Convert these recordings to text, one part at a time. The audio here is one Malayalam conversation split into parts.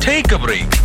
ടേക്ക് എ ബ്രേക്ക്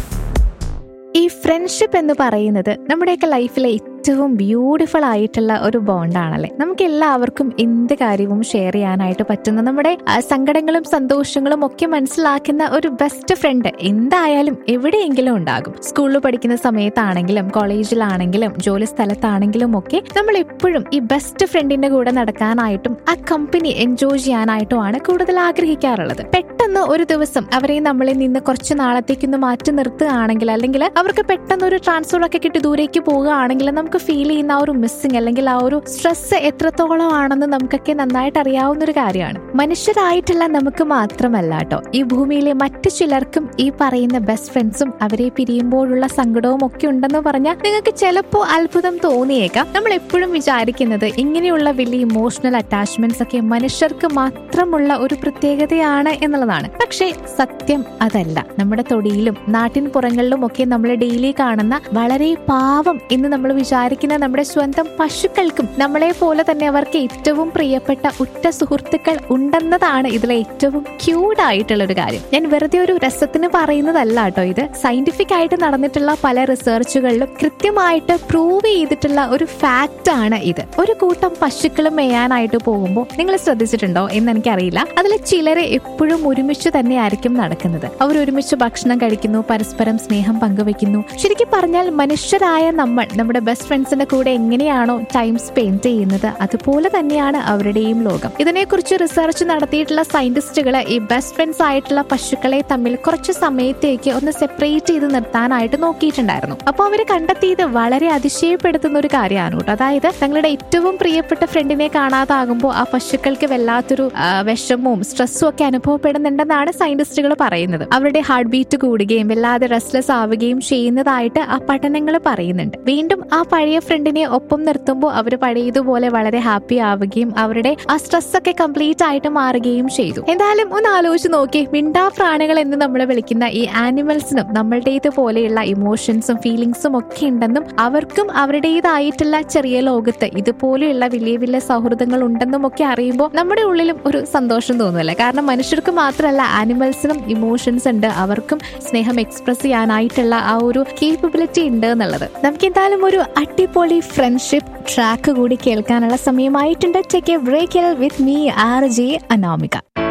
ഈ ഫ്രണ്ട്ഷിപ്പ് എന്ന് പറയുന്നത് നമ്മുടെയൊക്കെ ലൈഫിലെ ഏറ്റവും ബ്യൂട്ടിഫുൾ ആയിട്ടുള്ള ഒരു ബോണ്ടാണല്ലേ നമുക്ക് എല്ലാവർക്കും എന്ത് കാര്യവും ഷെയർ ചെയ്യാനായിട്ട് പറ്റുന്ന നമ്മുടെ ആ, സങ്കടങ്ങളും സന്തോഷങ്ങളും ഒക്കെ മനസ്സിലാക്കുന്ന ഒരു ബെസ്റ്റ് ഫ്രണ്ട് എന്തായാലും എവിടെയെങ്കിലും ഉണ്ടാകും സ്കൂളിൽ പഠിക്കുന്ന സമയത്താണെങ്കിലും കോളേജിലാണെങ്കിലും ജോലി സ്ഥലത്താണെങ്കിലും ഒക്കെ നമ്മൾ എപ്പോഴും ഈ ബെസ്റ്റ് ഫ്രണ്ടിന്റെ കൂടെ നടക്കാനായിട്ടും ആ കമ്പനി എൻജോയ് ചെയ്യാനായിട്ടുമാണ് കൂടുതൽ ആഗ്രഹിക്കാറുള്ളത് പെട്ടെന്ന് ഒരു ദിവസം അവരെ നമ്മളിൽ നിന്ന് കുറച്ച് നാളത്തേക്കൊന്ന് മാറ്റി നിർത്തുകയാണെങ്കിൽ അല്ലെങ്കിൽ അവർക്ക് പെട്ടെന്ന് ഒരു ട്രാൻസ്ഫർ ഒക്കെ കിട്ടി ദൂരേക്ക് പോവുകയാണെങ്കിൽ നമുക്ക് ഫീൽ ചെയ്യുന്ന ആ ഒരു മിസ്സിങ് അല്ലെങ്കിൽ ആ ഒരു സ്ട്രെസ് എത്രത്തോളം ആണെന്ന് നമുക്കൊക്കെ നന്നായിട്ട് അറിയാവുന്ന ഒരു കാര്യമാണ് മനുഷ്യരായിട്ടുള്ള നമുക്ക് മാത്രമല്ല കേട്ടോ ഈ ഭൂമിയിലെ മറ്റു ചിലർക്കും ഈ പറയുന്ന ബെസ്റ്റ് ഫ്രണ്ട്സും അവരെ പിരിയുമ്പോഴുള്ള സങ്കടവും ഒക്കെ ഉണ്ടെന്ന് പറഞ്ഞാൽ നിങ്ങൾക്ക് ചിലപ്പോൾ അത്ഭുതം തോന്നിയേക്കാം നമ്മൾ എപ്പോഴും വിചാരിക്കുന്നത് ഇങ്ങനെയുള്ള വലിയ ഇമോഷണൽ അറ്റാച്ച്മെന്റ്സ് ഒക്കെ മനുഷ്യർക്ക് മാത്രമുള്ള ഒരു പ്രത്യേകതയാണ് എന്നുള്ളതാണ് പക്ഷേ സത്യം അതല്ല നമ്മുടെ തൊടിയിലും നാട്ടിൻ പുറങ്ങളിലും ഒക്കെ നമ്മൾ ഡെയിലി കാണുന്ന വളരെ പാവം എന്ന് നമ്മൾ വിചാരിക്കുന്ന നമ്മുടെ സ്വന്തം പശുക്കൾക്കും നമ്മളെ പോലെ തന്നെ അവർക്ക് ഏറ്റവും പ്രിയപ്പെട്ട ഉറ്റ സുഹൃത്തുക്കൾ ഉണ്ടെന്നതാണ് ഇതിലെ ഏറ്റവും ക്യൂട്ട് ആയിട്ടുള്ള ഒരു കാര്യം ഞാൻ വെറുതെ ഒരു രസത്തിന് പറയുന്നതല്ല കേട്ടോ ഇത് സയന്റിഫിക് ആയിട്ട് നടന്നിട്ടുള്ള പല റിസർച്ചുകളിലും കൃത്യമായിട്ട് പ്രൂവ് ചെയ്തിട്ടുള്ള ഒരു ഫാക്റ്റ് ആണ് ഇത് ഒരു കൂട്ടം പശുക്കൾ മേയാനായിട്ട് പോകുമ്പോൾ നിങ്ങൾ ശ്രദ്ധിച്ചിട്ടുണ്ടോ എന്ന് എനിക്കറിയില്ല അതിൽ ചിലരെ എപ്പോഴും ഒരുമിച്ച് തന്നെയായിരിക്കും നടക്കുന്നത് അവർ ഒരുമിച്ച് ഭക്ഷണം കഴിക്കുന്നു പരസ്പരം സ്നേഹം പങ്കുവെക്കുന്നു ശരിക്കും പറഞ്ഞാൽ മനുഷ്യരായ നമ്മൾ നമ്മുടെ ബെസ്റ്റ് ഫ്രണ്ട്സിന്റെ കൂടെ എങ്ങനെയാണോ ടൈം സ്പെൻഡ് ചെയ്യുന്നത് അതുപോലെ തന്നെയാണ് അവരുടെയും ലോകം ഇതിനെക്കുറിച്ച് റിസർച്ച് നടത്തിയിട്ടുള്ള സയന്റിസ്റ്റുകൾ ഈ ബെസ്റ്റ് ഫ്രണ്ട്സ് ആയിട്ടുള്ള പശുക്കളെ തമ്മിൽ കുറച്ച് സമയത്തേക്ക് ഒന്ന് സെപ്പറേറ്റ് ചെയ്ത് നിർത്താനായിട്ട് നോക്കിയിട്ടുണ്ടായിരുന്നു അപ്പോൾ അവർ കണ്ടെത്തിയത് വളരെ അതിശയപ്പെടുത്തുന്ന ഒരു കാര്യമാണ് കേട്ടോ അതായത് തങ്ങളുടെ ഏറ്റവും പ്രിയപ്പെട്ട ഫ്രണ്ടിനെ കാണാതാകുമ്പോൾ ആ പശുക്കൾക്ക് വല്ലാത്തൊരു ആ, വിഷമവും സ്ട്രെസ്സും ഒക്കെ അനുഭവപ്പെടുന്നുണ്ടെന്നാണ് സയന്റിസ്റ്റുകൾ പറയുന്നത് അവരുടെ ഹാർട്ട് ബീറ്റ് കൂടുകയും വല്ലാതെ റെസ്റ്റ്ലെസ് ആവുകയും ചെയ്യുന്നതായിട്ട് ആ പഠനങ്ങൾ പറയുന്നുണ്ട് വീണ്ടും ആ പഴയ ഫ്രണ്ടിനെ ഒപ്പം നിർത്തുമ്പോൾ അവർ പഴയതുപോലെ വളരെ ഹാപ്പി ആവുകയും അവരുടെ ആ സ്ട്രെസ് ഒക്കെ കംപ്ലീറ്റ് ആയിട്ട് മാറുകയും ചെയ്തു എന്തായാലും ഒന്ന് ആലോചിച്ച് നോക്കി മിണ്ടാ പ്രാണികൾ എന്ന് നമ്മൾ വിളിക്കുന്ന ഈ ആനിമൽസിനും നമ്മളുടേത് പോലെയുള്ള ഇമോഷൻസും ഫീലിങ്സും ഒക്കെ ഉണ്ടെന്നും അവർക്കും അവരുടേതായിട്ടുള്ള ചെറിയ ലോകത്ത് ഇതുപോലെയുള്ള വലിയ വലിയ സൗഹൃദങ്ങൾ ഉണ്ടെന്നും ഒക്കെ അറിയുമ്പോൾ നമ്മുടെ ഉള്ളിലും ഒരു സന്തോഷം തോന്നുമല്ലേ കാരണം മനുഷ്യർക്ക് മാത്രമല്ല ആനിമൽസിനും ഇമോഷൻസ് ഉണ്ട് അവർക്കും സ്നേഹം എക്സ്പ്രസ് ചെയ്യാനായിട്ടുള്ള ആ ഒരു കേപ്പബിലിറ്റി ഉണ്ട് എന്നുള്ളത് നമുക്ക് എന്തായാലും ഒരു അടിപൊളി ഫ്രണ്ട്ഷിപ്പ് ട്രാക്ക് കൂടി കേൾക്കാനുള്ള സമയമായിട്ടുണ്ട് take a break with me R J Anamika